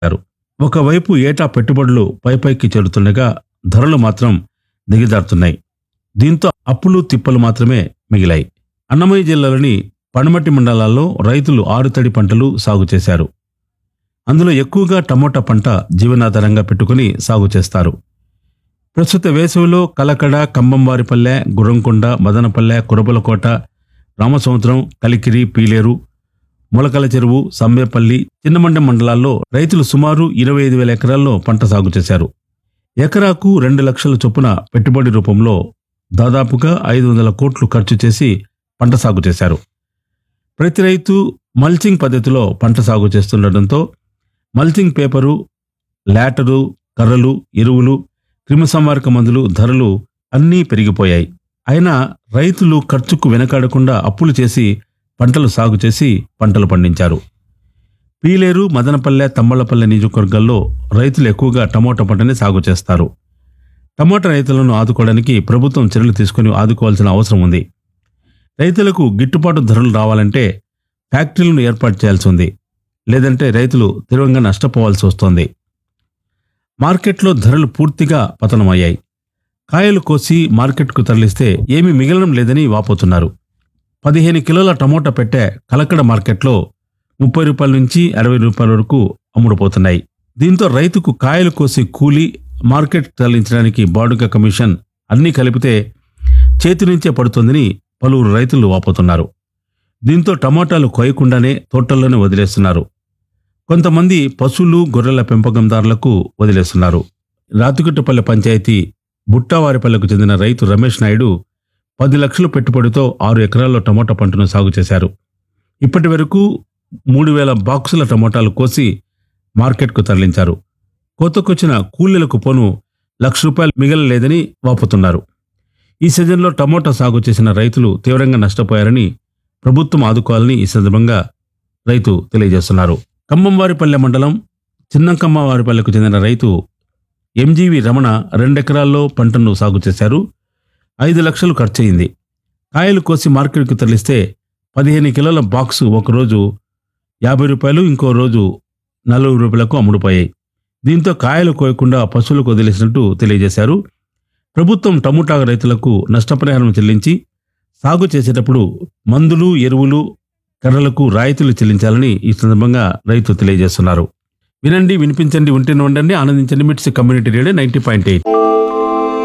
చేశారు ఒకవైపు ఏటా పెట్టుబడులు పైపైకి చేరుతుండగా ధరలు మాత్రం దిగజారుతున్నాయి దీంతో అప్పులు తిప్పలు మాత్రమే మిగిలాయి అన్నమయ్య జిల్లాలోని పడమటి మండలాల్లో రైతులు ఆరుతడి పంటలు సాగు చేశారు అందులో ఎక్కువగా టమోటా పంట జీవనాధారంగా పెట్టుకుని సాగు చేస్తారు ప్రస్తుత వేసవిలో కలకడ కంబంవారిపల్లె గుర్రంకొండ మదనపల్లె కురబలకోట రామసముద్రం కలికిరి పీలేరు మొలకల చెరువు సమ్మేపల్లి చిన్నమండెం మండలాల్లో రైతులు సుమారు ఇరవై ఐదు వేల ఎకరాల్లో పంట సాగు చేశారు ఎకరాకు రెండు లక్షల చొప్పున పెట్టుబడి రూపంలో దాదాపుగా ఐదు వందల కోట్లు ఖర్చు చేసి పంట సాగు చేశారు ప్రతి రైతు మల్చింగ్ పద్ధతిలో పంట సాగు చేస్తుండటంతో మల్చింగ్ పేపరు లాటరు కర్రలు ఎరువులు క్రిమిసంహారక మందులు ధరలు అన్నీ పెరిగిపోయాయి అయినా రైతులు ఖర్చుకు వెనకాడకుండా అప్పులు చేసి పంటలు సాగు చేసి పంటలు పండించారు పీలేరు మదనపల్లె తమ్మలపల్లె నియోజకవర్గాల్లో రైతులు ఎక్కువగా టమోటా పంటని సాగు చేస్తారు టమోటా రైతులను ఆదుకోవడానికి ప్రభుత్వం చర్యలు తీసుకుని ఆదుకోవాల్సిన అవసరం ఉంది రైతులకు గిట్టుబాటు ధరలు రావాలంటే ఫ్యాక్టరీలను ఏర్పాటు చేయాల్సి ఉంది లేదంటే రైతులు తీవ్రంగా నష్టపోవాల్సి వస్తోంది మార్కెట్లో ధరలు పూర్తిగా పతనమయ్యాయి కాయలు కోసి మార్కెట్కు తరలిస్తే ఏమీ మిగలడం లేదని వాపోతున్నారు పదిహేను కిలోల టమోటా పెట్టే కలకడ మార్కెట్లో ముప్పై రూపాయల నుంచి అరవై రూపాయల వరకు అమ్ముడుపోతున్నాయి దీంతో రైతుకు కాయలు కోసి కూలి మార్కెట్ తరలించడానికి బాడుగ కమిషన్ అన్నీ కలిపితే చేతి నుంచే పడుతుందని పలువురు రైతులు వాపోతున్నారు దీంతో టమోటాలు కోయకుండానే తోటల్లోనే వదిలేస్తున్నారు కొంతమంది పశువులు గొర్రెల పెంపకందారులకు వదిలేస్తున్నారు రాతిగుట్టపల్లె పంచాయతీ బుట్టావారిపల్లెకు చెందిన రైతు రమేష్ నాయుడు పది లక్షల పెట్టుబడితో ఆరు ఎకరాల్లో టమోటా పంటను సాగు చేశారు ఇప్పటి వరకు మూడు వేల బాక్సుల టమోటాలు కోసి మార్కెట్కు తరలించారు కోతకొచ్చిన కూలీలకు పోను లక్ష రూపాయలు మిగలలేదని వాపుతున్నారు ఈ సీజన్లో టమోటా సాగు చేసిన రైతులు తీవ్రంగా నష్టపోయారని ప్రభుత్వం ఆదుకోవాలని ఈ సందర్భంగా రైతు తెలియజేస్తున్నారు ఖమ్మంవారిపల్లె మండలం చిన్నంకమ్మవారిపల్లెకు చెందిన రైతు ఎంజీవి రమణ రెండెకరాల్లో పంటను సాగు చేశారు ఐదు లక్షలు ఖర్చయింది కాయలు కోసి మార్కెట్కు తరలిస్తే పదిహేను కిలోల బాక్సు ఒకరోజు యాభై రూపాయలు ఇంకో రోజు నలభై రూపాయలకు అమ్ముడుపోయాయి దీంతో కాయలు కోయకుండా పశువులకు వదిలేసినట్టు తెలియజేశారు ప్రభుత్వం టమోటా రైతులకు నష్టపరిహారం చెల్లించి సాగు చేసేటప్పుడు మందులు ఎరువులు కర్రలకు రాయితీలు చెల్లించాలని ఈ సందర్భంగా రైతు తెలియజేస్తున్నారు వినండి వినిపించండి ఉంటేనే ఉండండి ఆనందించండి MITS community radio ninety point eight